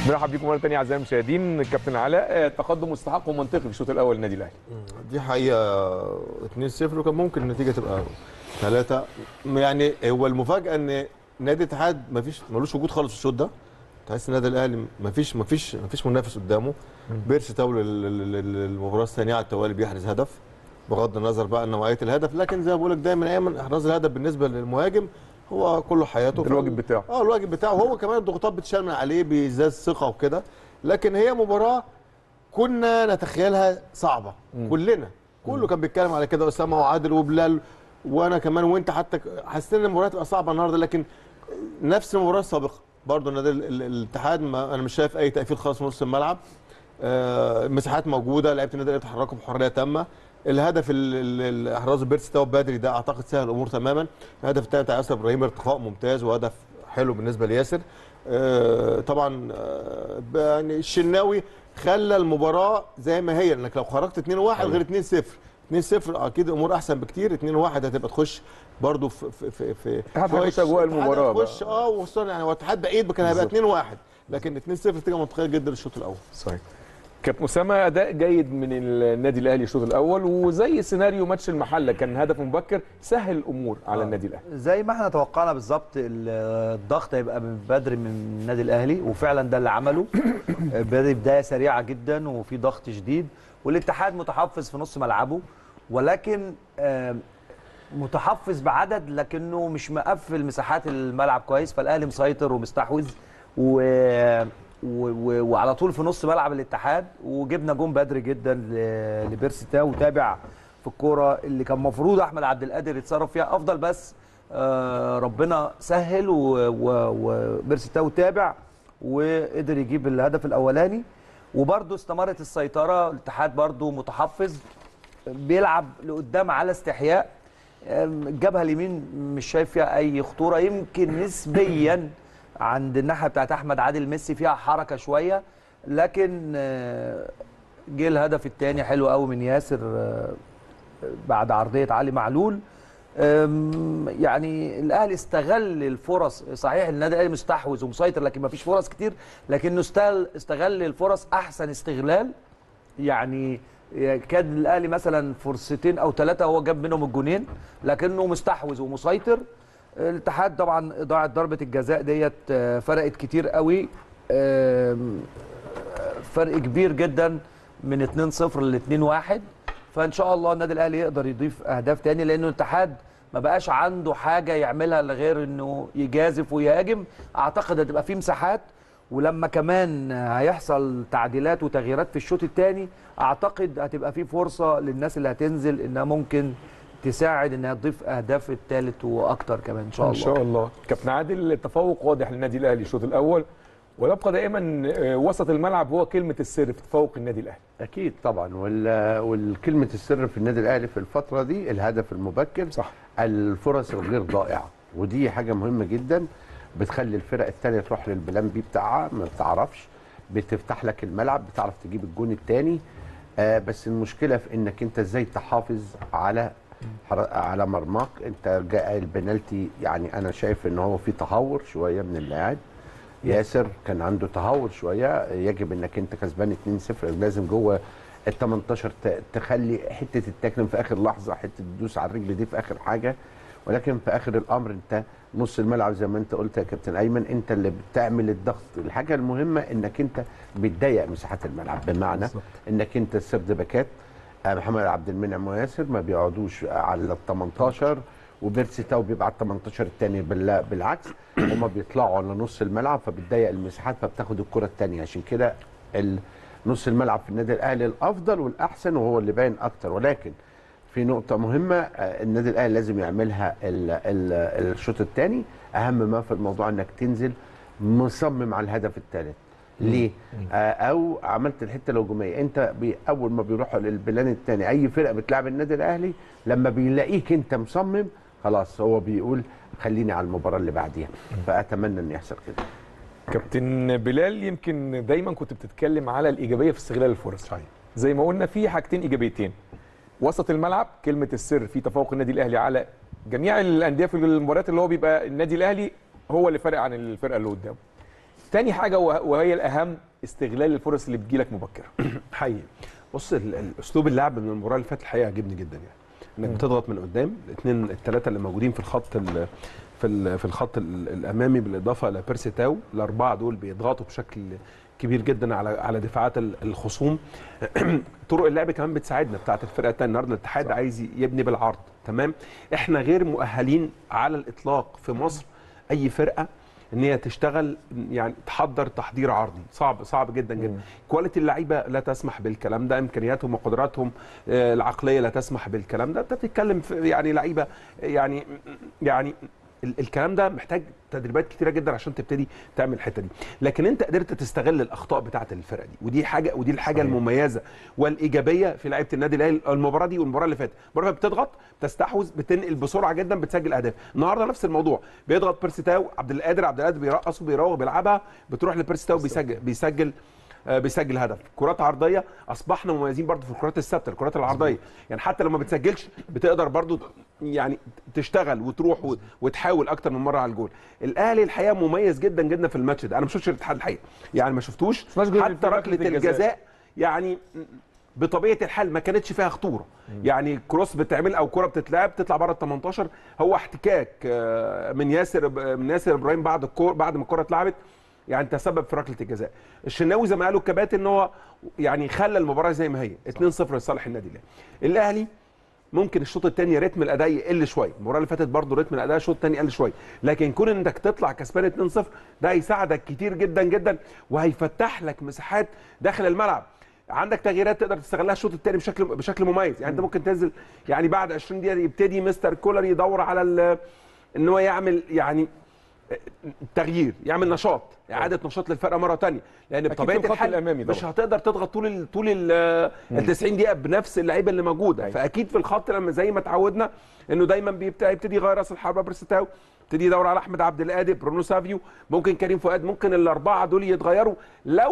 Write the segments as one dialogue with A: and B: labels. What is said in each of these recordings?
A: مرحب بيكم مره ثانيه اعزائي المشاهدين الكابتن علاء آه، تقدم مستحق ومنطقي في الشوط الاول للنادي الاهلي
B: دي حقيقه 2-0 وكان ممكن النتيجه تبقى 3 يعني هو المفاجاه ان نادي الاتحاد ما فيش ملوش وجود خالص في الشوط ده تحس النادي الاهلي ما فيش ما فيش ما فيش منافس قدامه بيرسي تاول ال- ال- ال- المباراه الثانيه على التوالي بيحرز هدف بغض النظر بقى عن نوعيه الهدف لكن زي ما بقول لك دايما ايمن احراز الهدف بالنسبه للمهاجم هو كله حياته
A: ده الواجب بتاعه.
B: اه الواجب بتاعه وهو كمان الضغوطات بتشال من عليه بيزداد ثقه وكده لكن هي مباراه كنا نتخيلها صعبه كلنا كله كان بيتكلم على كده اسامه وعادل وبلال وانا كمان وانت حتى حسيت ان المباراه تبقى صعبه النهارده لكن نفس المباراه السابقه برضه النادي ال- ال- الاتحاد ما انا مش شايف اي تقفيل خالص في نص الملعب آه، مساحات موجوده لعيبه النادي الاهلي بيتحركوا بحريه تامه الهدف ال- ال- ال- احراز بيرسي تاو بدري ده اعتقد سهل الامور تماما الهدف الثاني بتاع ياسر ابراهيم ارتقاء ممتاز وهدف حلو بالنسبه لياسر آه، طبعا آه، يعني الشناوي خلى المباراه زي ما هي لانك لو خرجت 2-1 غير 2-0 2-0 اكيد الامور احسن بكتير 2-1 هتبقى تخش برضه في في في في
A: الاتحاد هيخش
B: في-
A: أجواء
B: الاتحاد
A: المباراة بقى.
B: هيخش اه وخصوصا يعني هو الاتحاد بعيد كان هيبقى 2-1 لكن 2-0 نتيجه منطقيه جدا الشوط الاول
A: صحيح كابتن اسامه اداء جيد من النادي الاهلي الشوط الاول وزي سيناريو ماتش المحله كان هدف مبكر سهل الامور على النادي الاهلي
C: زي ما احنا توقعنا بالظبط ال- الضغط هيبقى من بدري من النادي الاهلي وفعلا ده اللي عمله بدأ بدايه سريعه جدا وفي ضغط شديد والاتحاد متحفظ في نص ملعبه ولكن آم، متحفظ بعدد لكنه مش مقفل مساحات الملعب كويس فالاهلي مسيطر ومستحوذ و... و... و... وعلى طول في نص ملعب الاتحاد وجبنا جون بدري جدا ل... لبيرسي تاو وتابع في الكوره اللي كان المفروض احمد عبد القادر يتصرف فيها افضل بس آه ربنا سهل و... و... وبيرسي تاو تابع وقدر يجيب الهدف الاولاني وبرده استمرت السيطره الاتحاد برده متحفظ بيلعب لقدام على استحياء أم، الجبهه اليمين مش شايف فيها اي خطوره يمكن نسبيا عند الناحيه بتاعت احمد عادل ميسي فيها حركه شويه لكن آه، جه الهدف الثاني حلو قوي من ياسر آه، بعد عرضيه علي معلول أم، يعني الاهلي استغل الفرص صحيح النادي الاهلي مستحوذ ومسيطر لكن ما فيش فرص كتير لكنه استغل استغل الفرص احسن استغلال يعني كان الاهلي مثلا فرصتين او ثلاثه هو جاب منهم الجونين لكنه مستحوذ ومسيطر الاتحاد طبعا ضاعت ضربه الجزاء ديت آه، فرقت كتير قوي آم، فرق كبير جدا من 2-0 ل 2-1 فان شاء الله النادي الاهلي يقدر يضيف اهداف تاني لانه الاتحاد ما بقاش عنده حاجه يعملها إلا غير انه يجازف ويهاجم اعتقد هتبقى في مساحات ولما كمان هيحصل تعديلات وتغييرات في الشوط الثاني اعتقد هتبقى في فرصه للناس اللي هتنزل انها ممكن تساعد انها تضيف اهداف الثالث واكتر كمان ان شاء
A: ان
C: الله
A: شاء الله كابتن عادل التفوق واضح للنادي الاهلي الشوط الاول ويبقى دائما آه، وسط الملعب هو كلمه السر في تفوق النادي الاهلي
D: اكيد طبعا وال- والكلمه السر في النادي الاهلي في الفتره دي الهدف المبكر
A: صح.
D: الفرص الغير ضائعه ودي حاجه مهمه جدا بتخلي الفرق الثانيه تروح للبلان بي بتاعها ما بتعرفش بتفتح لك الملعب بتعرف تجيب الجون الثاني آه بس المشكله في انك انت ازاي تحافظ على حر- على مرماك انت جاء البنالتي يعني انا شايف ان هو في تهور شويه من اللاعب ياسر كان عنده تهور شويه يجب انك انت كسبان 2-0 لازم جوه ال 18 ت- تخلي حته التاكلم في اخر لحظه حته تدوس على الرجل دي في اخر حاجه ولكن في اخر الامر انت نص الملعب زي ما انت قلت يا كابتن ايمن انت اللي بتعمل الضغط الحاجه المهمه انك انت بتضيق مساحات الملعب بمعنى
A: بالظبط.
D: انك انت السرد باكات آه، محمد عبد المنعم وياسر ما بيقعدوش على ال 18 وبيرسي تاو بيبقى على ال 18 الثاني بالعكس هما بيطلعوا على نص الملعب فبتضيق المساحات فبتاخد الكره الثانيه عشان كده ال- نص الملعب في النادي الاهلي الافضل والاحسن وهو اللي باين اكتر ولكن في نقطة مهمة آه، النادي الأهلي لازم يعملها ال- ال- الشوط الثاني أهم ما في الموضوع إنك تنزل مصمم على الهدف الثالث ليه؟ آه أو عملت الحتة الهجومية أنت بي أول ما بيروحوا للبلان الثاني أي فرقة بتلعب النادي الأهلي لما بيلاقيك أنت مصمم خلاص هو بيقول خليني على المباراة اللي بعديها فأتمنى إن يحصل كده
A: كابتن بلال يمكن دايما كنت بتتكلم على الايجابيه في استغلال الفرص صحيح زي ما قلنا في حاجتين ايجابيتين وسط الملعب كلمه السر في تفوق النادي الاهلي على جميع الانديه في المباريات اللي هو بيبقى النادي الاهلي هو اللي فارق عن الفرقه اللي قدامه تاني حاجه وه- وهي الاهم استغلال الفرص اللي بتجيلك مبكره
E: حقيقي بص ال- ال- اسلوب اللعب من المباراه اللي فاتت الحقيقه عجبني جدا يعني انك بتضغط من قدام الاثنين الثلاثه اللي موجودين في الخط ال في ال في الخط ال- الامامي بالاضافه لبيرسي تاو الاربعه دول بيضغطوا بشكل كبير جدا على على دفاعات ال- الخصوم طرق اللعب كمان بتساعدنا بتاعت الفرقه الثانيه النهارده الاتحاد عايز يبني بالعرض تمام احنا غير مؤهلين على الاطلاق في مصر اي فرقه ان هي تشتغل يعني تحضر تحضير عرضي صعب صعب جدا جدا كواليتي اللعيبه لا تسمح بالكلام ده امكانياتهم وقدراتهم آه، العقليه لا تسمح بالكلام ده انت بتتكلم في يعني لعيبه يعني يعني ال- الكلام ده محتاج تدريبات كتيره جدا عشان تبتدي تعمل الحته دي لكن انت قدرت تستغل الاخطاء بتاعه الفرقه دي ودي حاجه ودي الحاجه صحيح. المميزه والايجابيه في لعيبه النادي الاهلي المباراه دي والمباراه اللي فاتت المباراه اللي بتضغط بتستحوذ بتنقل بسرعه جدا بتسجل اهداف النهارده نفس الموضوع بيضغط بيرسي تاو عبد القادر عبد القادر بيرقص وبيراوغ بيلعبها بتروح لبيرسي تاو بيسجل بيسجل آه، بيسجل هدف كرات عرضيه اصبحنا مميزين برضو في الكرات الثابته الكرات العرضيه يعني حتى لما بتسجلش بتقدر برضو يعني تشتغل وتروح و- وتحاول اكتر من مره على الجول الاهلي الحقيقه مميز جدا جدا في الماتش ده انا ما شفتش الاتحاد الحقيقه يعني ما شفتوش
A: شفناش جول
E: حتى
A: في ركلة
E: ركله
A: الجزاء.
E: الجزاء يعني بطبيعه الحال ما كانتش فيها خطوره يعني كروس بتعمل او كره بتتلعب تطلع بره ال 18 هو احتكاك آه، من ياسر من ياسر ابراهيم بعد الكور بعد ما الكره اتلعبت يعني تسبب في ركله الجزاء الشناوي زي ما قالوا الكباتن ان هو يعني خلى المباراه زي ما هي 2-0 لصالح النادي الاهلي الاهلي ممكن الشوط الثاني رتم الاداء يقل شويه المباراه اللي فاتت برضه رتم الاداء الشوط الثاني قل شويه لكن كون انك تطلع كسبان 2-0 ده هيساعدك كتير جدا جدا وهيفتح لك مساحات داخل الملعب عندك تغييرات تقدر تستغلها الشوط الثاني بشكل بشكل مميز يعني انت ممكن تنزل يعني بعد 20 دقيقه يبتدي مستر كولر يدور على ال- ان هو يعمل يعني تغيير يعمل نشاط اعاده نشاط للفرقه مره تانية لان
A: أكيد في
E: بطبيعه
A: الخط
E: الحال
A: الأمامي
E: مش
A: طبعاً.
E: هتقدر تضغط طول ال طول ال ال 90 دقيقه بنفس اللعيبه اللي موجوده
A: أيوة.
E: فاكيد في الخط لما زي ما اتعودنا انه دايما بيبتدي يبتدي يغير راس الحربه برستاو يبتدي يدور على احمد عبد القادر برونو سافيو ممكن كريم فؤاد ممكن الاربعه دول يتغيروا لو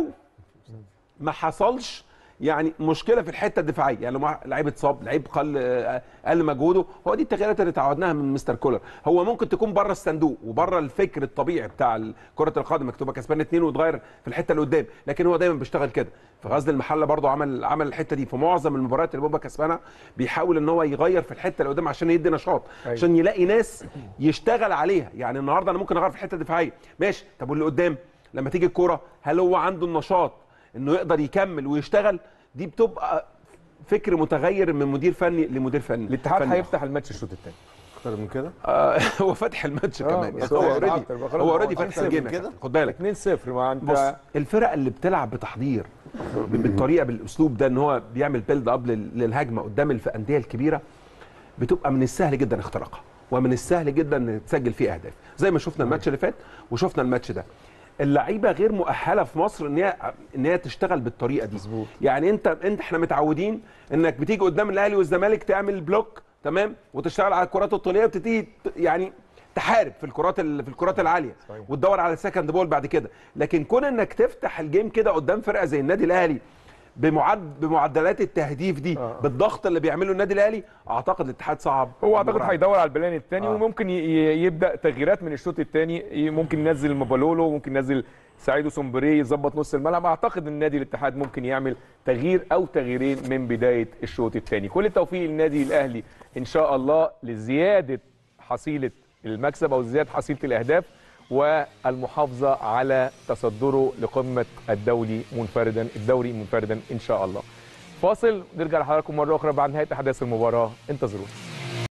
E: ما حصلش يعني مشكله في الحته الدفاعيه يعني لو لعيب اتصاب لعيب قل آه، قل مجهوده هو دي التغييرات اللي تعودناها من مستر كولر هو ممكن تكون بره الصندوق وبره الفكر الطبيعي بتاع كره القدم مكتوبه كسبان اتنين وتغير في الحته اللي قدام لكن هو دايما بيشتغل كده في غزل المحله برضه عمل عمل الحته دي في معظم المباريات اللي بيبقى كسبانها بيحاول ان هو يغير في الحته اللي قدام عشان يدي نشاط
A: أيوة.
E: عشان يلاقي ناس يشتغل عليها يعني النهارده انا ممكن اغير في الحته الدفاعيه ماشي طب واللي قدام لما تيجي الكوره هل هو عنده النشاط انه يقدر يكمل ويشتغل دي بتبقى فكر متغير من مدير فني لمدير فني
A: الاتحاد
E: فني
A: هيفتح الماتش الشوط الثاني
B: اكتر من كده
E: آه هو فاتح الماتش
A: آه،
E: كمان
A: بس
E: يعني
A: هو
E: هو اوريدي
A: أكتر بقى خلاص،
E: هو
A: هو
E: اوريدي
A: أكتر
E: فاتح
B: من
E: الجيم
B: كده؟
E: خد بالك
A: 2-0 ما انت
E: بص الفرق اللي بتلعب بتحضير بالطريقه بالاسلوب ده ان هو بيعمل بيلد اب لل- للهجمه قدام الانديه الكبيره بتبقى من السهل جدا اختراقها ومن السهل جدا ان تسجل فيه اهداف زي ما شفنا الماتش اللي فات وشفنا الماتش ده اللعيبه غير مؤهله في مصر ان هي ان هي تشتغل بالطريقه دي
A: مظبوط.
E: يعني انت انت احنا متعودين انك بتيجي قدام الاهلي والزمالك تعمل بلوك تمام وتشتغل على الكرات الطوليه وتبتدي ت- يعني تحارب في الكرات ال- في الكرات العاليه
A: صحيح.
E: وتدور على السكند بول بعد كده لكن كون انك تفتح الجيم كده قدام فرقه زي النادي الاهلي بمعد بمعدلات التهديف دي
A: آه.
E: بالضغط اللي بيعمله النادي الاهلي اعتقد الاتحاد صعب
A: هو اعتقد
E: المباراة.
A: هيدور على البلان الثاني
E: آه.
A: وممكن ي- ي- يبدا تغييرات من الشوط الثاني ممكن ينزل مبالولو ممكن ينزل سعيدو سومبري يظبط نص الملعب اعتقد ان النادي الاتحاد ممكن يعمل تغيير او تغييرين من بدايه الشوط الثاني كل التوفيق للنادي الاهلي ان شاء الله لزياده حصيله المكسب او زياده حصيله الاهداف والمحافظه على تصدره لقمه الدوري منفردا الدوري منفردا ان شاء الله فاصل نرجع لحضراتكم مره اخرى بعد نهايه احداث المباراه انتظرونا